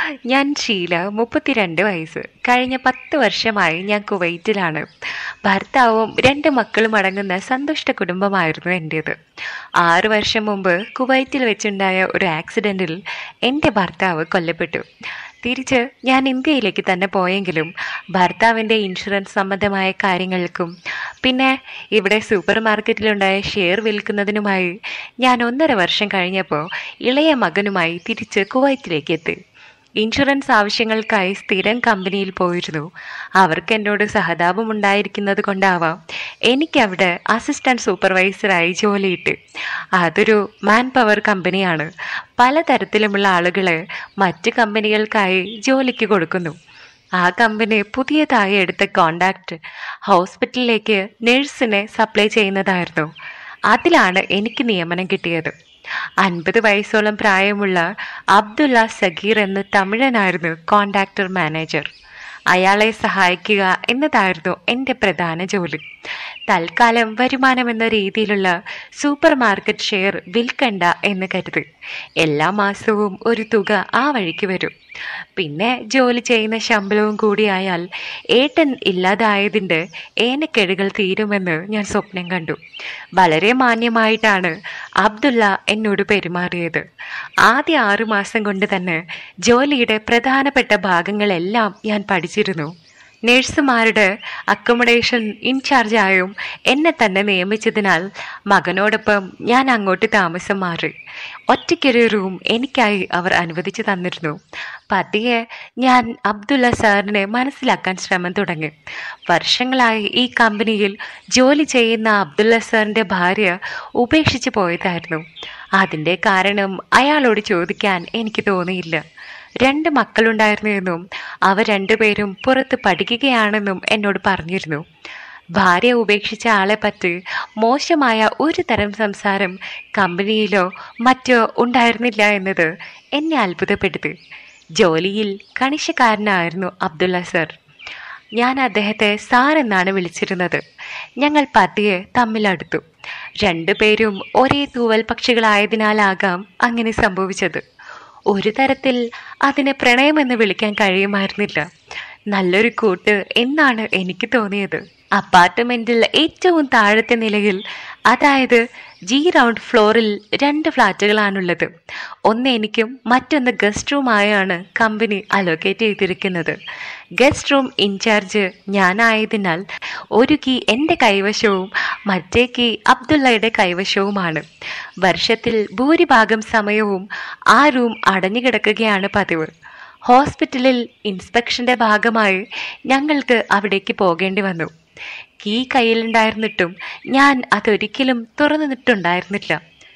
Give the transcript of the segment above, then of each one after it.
ഞാൻ ഷീല മുപ്പത്തിരണ്ട് വയസ്സ് കഴിഞ്ഞ പത്ത് വർഷമായി ഞാൻ കുവൈറ്റിലാണ് ഭർത്താവും രണ്ട് മക്കളും അടങ്ങുന്ന സന്തുഷ്ട കുടുംബമായിരുന്നു എൻ്റേത് ആറ് വർഷം മുമ്പ് കുവൈറ്റിൽ വെച്ചുണ്ടായ ഒരു ആക്സിഡൻറ്റിൽ എൻ്റെ ഭർത്താവ് കൊല്ലപ്പെട്ടു തിരിച്ച് ഞാൻ ഇന്ത്യയിലേക്ക് തന്നെ പോയെങ്കിലും ഭർത്താവിൻ്റെ ഇൻഷുറൻസ് സംബന്ധമായ കാര്യങ്ങൾക്കും പിന്നെ ഇവിടെ സൂപ്പർ മാർക്കറ്റിലുണ്ടായ ഷെയർ വിൽക്കുന്നതിനുമായി ഞാൻ ഒന്നര വർഷം കഴിഞ്ഞപ്പോൾ ഇളയ മകനുമായി തിരിച്ച് കുവൈറ്റിലേക്ക് എത്തി ഇൻഷുറൻസ് ആവശ്യങ്ങൾക്കായി സ്ഥിരം കമ്പനിയിൽ പോയിരുന്നു അവർക്ക് എന്നോട് സഹതാപം ഉണ്ടായിരിക്കുന്നത് കൊണ്ടാവാം എനിക്കവിടെ അസിസ്റ്റൻറ്റ് സൂപ്പർവൈസറായി ജോലിയിട്ട് അതൊരു മാൻ പവർ കമ്പനിയാണ് പലതരത്തിലുമുള്ള ആളുകളെ മറ്റ് കമ്പനികൾക്കായി ജോലിക്ക് കൊടുക്കുന്നു ആ കമ്പനി പുതിയതായി എടുത്ത കോണ്ടാക്ട് ഹോസ്പിറ്റലിലേക്ക് നഴ്സിനെ സപ്ലൈ ചെയ്യുന്നതായിരുന്നു അതിലാണ് എനിക്ക് നിയമനം കിട്ടിയത് അൻപത് വയസ്സോളം പ്രായമുള്ള അബ്ദുള്ള സഗീർ എന്ന തമിഴനായിരുന്നു കോണ്ടാക്ടർ മാനേജർ അയാളെ സഹായിക്കുക എന്നതായിരുന്നു എൻ്റെ പ്രധാന ജോലി തൽക്കാലം വരുമാനം എന്ന രീതിയിലുള്ള സൂപ്പർ മാർക്കറ്റ് ഷെയർ വിൽക്കണ്ട എന്ന് കരുതി എല്ലാ മാസവും ഒരു തുക ആ വഴിക്ക് വരും പിന്നെ ജോലി ചെയ്യുന്ന ശമ്പളവും കൂടിയായാൽ ഏട്ടൻ ഇല്ലാതായതിൻ്റെ ഏനക്കെടുകൾ തീരുമെന്ന് ഞാൻ സ്വപ്നം കണ്ടു വളരെ മാന്യമായിട്ടാണ് അബ്ദുള്ള എന്നോട് പെരുമാറിയത് ആദ്യ ആറു മാസം കൊണ്ട് തന്നെ ജോലിയുടെ പ്രധാനപ്പെട്ട ഭാഗങ്ങളെല്ലാം ഞാൻ പഠിച്ചിരുന്നു നഴ്സുമാരുടെ അക്കോമഡേഷൻ ഇൻചാർജായും എന്നെ തന്നെ നിയമിച്ചതിനാൽ മകനോടൊപ്പം ഞാൻ അങ്ങോട്ട് താമസം മാറി ഒറ്റയ്ക്കൊരു റൂം എനിക്കായി അവർ അനുവദിച്ചു തന്നിരുന്നു പതിയെ ഞാൻ അബ്ദുള്ള സാറിനെ മനസ്സിലാക്കാൻ ശ്രമം തുടങ്ങി വർഷങ്ങളായി ഈ കമ്പനിയിൽ ജോലി ചെയ്യുന്ന അബ്ദുള്ള സാറിൻ്റെ ഭാര്യ ഉപേക്ഷിച്ചു പോയതായിരുന്നു അതിൻ്റെ കാരണം അയാളോട് ചോദിക്കാൻ എനിക്ക് തോന്നിയില്ല രണ്ട് മക്കളുണ്ടായിരുന്നു എന്നും അവർ രണ്ടുപേരും പുറത്ത് പഠിക്കുകയാണെന്നും എന്നോട് പറഞ്ഞിരുന്നു ഭാര്യ ഉപേക്ഷിച്ച ആളെ പറ്റി മോശമായ ഒരു തരം സംസാരം കമ്പനിയിലോ മറ്റോ ഉണ്ടായിരുന്നില്ല എന്നത് എന്നെ അത്ഭുതപ്പെടുത്തി ജോലിയിൽ കണിശക്കാരനായിരുന്നു അബ്ദുള്ള സർ ഞാൻ അദ്ദേഹത്തെ സാർ എന്നാണ് വിളിച്ചിരുന്നത് ഞങ്ങൾ പതിയെ തമ്മിലടുത്തു രണ്ടുപേരും ഒരേ തൂവൽ പക്ഷികളായതിനാലാകാം അങ്ങനെ സംഭവിച്ചത് ഒരു തരത്തിൽ അതിനെ പ്രണയമെന്ന് വിളിക്കാൻ കഴിയുമായിരുന്നില്ല നല്ലൊരു കൂട്ട് എന്നാണ് എനിക്ക് തോന്നിയത് അപ്പാർട്ട്മെന്റിൽ ഏറ്റവും താഴത്തെ നിലയിൽ അതായത് ജി റൗണ്ട് ഫ്ലോറിൽ രണ്ട് ഫ്ലാറ്റുകളാണുള്ളത് ഒന്ന് എനിക്കും മറ്റൊന്ന് ഗസ്റ്റ് റൂമായാണ് കമ്പനി അലോക്കേറ്റ് ചെയ്തിരിക്കുന്നത് ഗസ്റ്റ് റൂം ഇൻചാർജ് ഞാനായതിനാൽ ഒരു കീ എൻ്റെ കൈവശവും മറ്റേ കീ അബ്ദുള്ളയുടെ കൈവശവുമാണ് വർഷത്തിൽ ഭൂരിഭാഗം സമയവും ആ റൂം അടഞ്ഞുകിടക്കുകയാണ് പതിവ് ഹോസ്പിറ്റലിൽ ഇൻസ്പെക്ഷന്റെ ഭാഗമായി ഞങ്ങൾക്ക് അവിടേക്ക് പോകേണ്ടി വന്നു കീ കയ്യിലുണ്ടായിരുന്നിട്ടും ഞാൻ അതൊരിക്കലും തുറന്നിട്ടുണ്ടായിരുന്നില്ല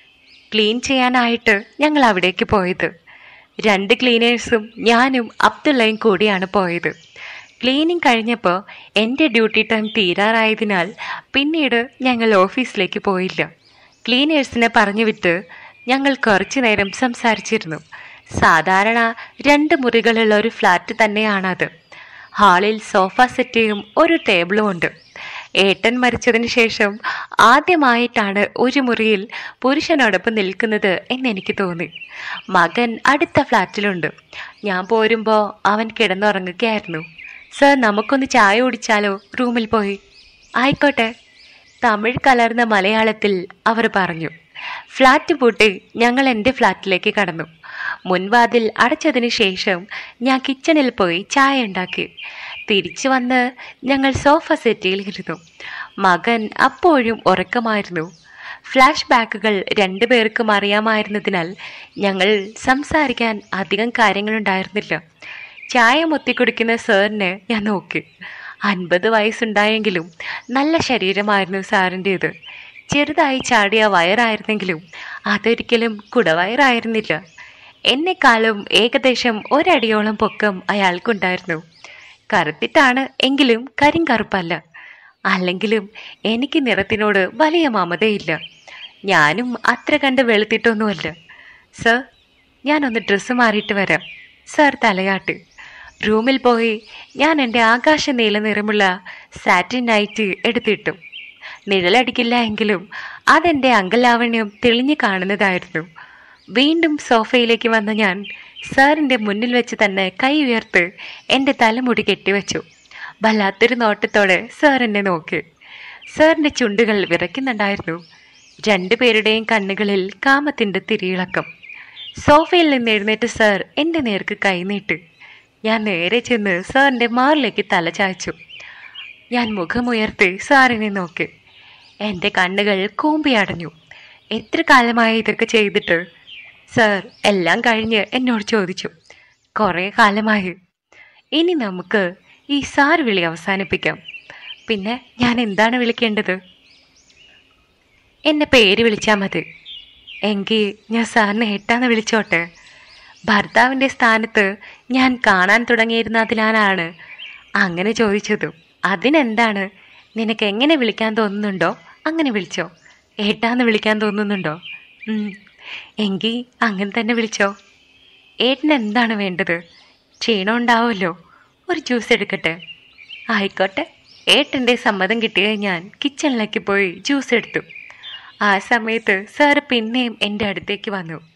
ക്ലീൻ ചെയ്യാനായിട്ട് ഞങ്ങൾ അവിടേക്ക് പോയത് രണ്ട് ക്ലീനേഴ്സും ഞാനും അബ്ദുള്ളയും കൂടിയാണ് പോയത് ക്ലീനിങ് കഴിഞ്ഞപ്പോൾ എൻ്റെ ഡ്യൂട്ടി ടൈം തീരാറായതിനാൽ പിന്നീട് ഞങ്ങൾ ഓഫീസിലേക്ക് പോയില്ല ക്ലീനേഴ്സിനെ പറഞ്ഞു വിട്ട് ഞങ്ങൾ കുറച്ചു നേരം സംസാരിച്ചിരുന്നു സാധാരണ രണ്ട് മുറികളുള്ള ഒരു ഫ്ലാറ്റ് തന്നെയാണത് ഹാളിൽ സോഫ സെറ്റിയും ഒരു ടേബിളും ഉണ്ട് ഏട്ടൻ മരിച്ചതിന് ശേഷം ആദ്യമായിട്ടാണ് ഒരു മുറിയിൽ പുരുഷനോടൊപ്പം നിൽക്കുന്നത് എന്നെനിക്ക് തോന്നി മകൻ അടുത്ത ഫ്ലാറ്റിലുണ്ട് ഞാൻ പോരുമ്പോൾ അവൻ കിടന്നുറങ്ങുകയായിരുന്നു സർ നമുക്കൊന്ന് ചായ കുടിച്ചാലോ റൂമിൽ പോയി ആയിക്കോട്ടെ തമിഴ് കലർന്ന മലയാളത്തിൽ അവർ പറഞ്ഞു ഫ്ലാറ്റ് പൂട്ടി ഞങ്ങൾ എൻ്റെ ഫ്ലാറ്റിലേക്ക് കടന്നു മുൻവാതിൽ അടച്ചതിന് ശേഷം ഞാൻ കിച്ചണിൽ പോയി ചായ ഉണ്ടാക്കി തിരിച്ചു വന്ന് ഞങ്ങൾ സോഫ സെറ്റിയിൽ ഇരുന്നു മകൻ അപ്പോഴും ഉറക്കമായിരുന്നു ഫ്ലാഷ് ബാക്കുകൾ രണ്ടുപേർക്കും അറിയാമായിരുന്നതിനാൽ ഞങ്ങൾ സംസാരിക്കാൻ അധികം കാര്യങ്ങളുണ്ടായിരുന്നില്ല ചായ മുത്തിക്കുടിക്കുന്ന സാറിനെ ഞാൻ നോക്കി അൻപത് വയസ്സുണ്ടായെങ്കിലും നല്ല ശരീരമായിരുന്നു സാറിൻ്റേത് ചെറുതായി ചാടിയ വയറായിരുന്നെങ്കിലും അതൊരിക്കലും കുടവയറായിരുന്നില്ല എന്നെക്കാളും ഏകദേശം ഒരടിയോളം പൊക്കം അയാൾക്കുണ്ടായിരുന്നു കറുത്തിട്ടാണ് എങ്കിലും കരിങ്കറുപ്പല്ല അല്ലെങ്കിലും എനിക്ക് നിറത്തിനോട് വലിയ മമതയില്ല ഞാനും അത്ര കണ്ട് വെളുത്തിട്ടൊന്നുമല്ല സർ ഞാനൊന്ന് ഡ്രസ്സ് മാറിയിട്ട് വരാം സർ തലയാട്ട് റൂമിൽ പോയി ഞാൻ എൻ്റെ ആകാശ നീല നിറമുള്ള സാറ്റിൻ നൈറ്റ് എടുത്തിട്ടു നിഴലടിക്കില്ല എങ്കിലും അതെൻ്റെ അങ്കലാവണ്യം തെളിഞ്ഞു കാണുന്നതായിരുന്നു വീണ്ടും സോഫയിലേക്ക് വന്ന ഞാൻ സാറിൻ്റെ മുന്നിൽ വെച്ച് തന്നെ കൈ ഉയർത്ത് എൻ്റെ തലമുടി കെട്ടിവെച്ചു വല്ലാത്തൊരു നോട്ടത്തോടെ സാർ എന്നെ നോക്കി സാറിൻ്റെ ചുണ്ടുകൾ വിറയ്ക്കുന്നുണ്ടായിരുന്നു രണ്ടുപേരുടെയും കണ്ണുകളിൽ കാമത്തിൻ്റെ തിരിയിളക്കം സോഫയിൽ നിന്ന് എഴുന്നേറ്റ് സാർ എൻ്റെ നേർക്ക് കൈനീട്ടി ഞാൻ നേരെ ചെന്ന് സാറിൻ്റെ മാറിലേക്ക് തല ചായ്ച്ചു ഞാൻ മുഖമുയർത്തി സാറിനെ നോക്കി എൻ്റെ കണ്ണുകൾ കൂമ്പിയടഞ്ഞു എത്ര കാലമായി ഇതൊക്കെ ചെയ്തിട്ട് സാർ എല്ലാം കഴിഞ്ഞ് എന്നോട് ചോദിച്ചു കുറേ കാലമായി ഇനി നമുക്ക് ഈ സാർ വിളി അവസാനിപ്പിക്കാം പിന്നെ ഞാൻ എന്താണ് വിളിക്കേണ്ടത് എന്നെ പേര് വിളിച്ചാൽ മതി എങ്കിൽ ഞാൻ സാറിനെ ഏട്ടാന്ന് വിളിച്ചോട്ടെ ഭർത്താവിൻ്റെ സ്ഥാനത്ത് ഞാൻ കാണാൻ തുടങ്ങിയിരുന്നതിനാലാണ് അങ്ങനെ ചോദിച്ചത് അതിനെന്താണ് നിനക്ക് എങ്ങനെ വിളിക്കാൻ തോന്നുന്നുണ്ടോ അങ്ങനെ വിളിച്ചോ ഏട്ടാന്ന് വിളിക്കാൻ തോന്നുന്നുണ്ടോ ഉം, എങ്കിൽ അങ്ങനെ തന്നെ വിളിച്ചോ ഏട്ടന് എന്താണ് വേണ്ടത് ക്ഷീണം ഉണ്ടാവുമല്ലോ ഒരു ജ്യൂസ് എടുക്കട്ടെ ആയിക്കോട്ടെ ഏട്ടൻ്റെ സമ്മതം കിട്ടിയ ഞാൻ കിച്ചണിലേക്ക് പോയി ജ്യൂസ് എടുത്തു ആ സമയത്ത് സാറ് പിന്നെയും എൻ്റെ അടുത്തേക്ക് വന്നു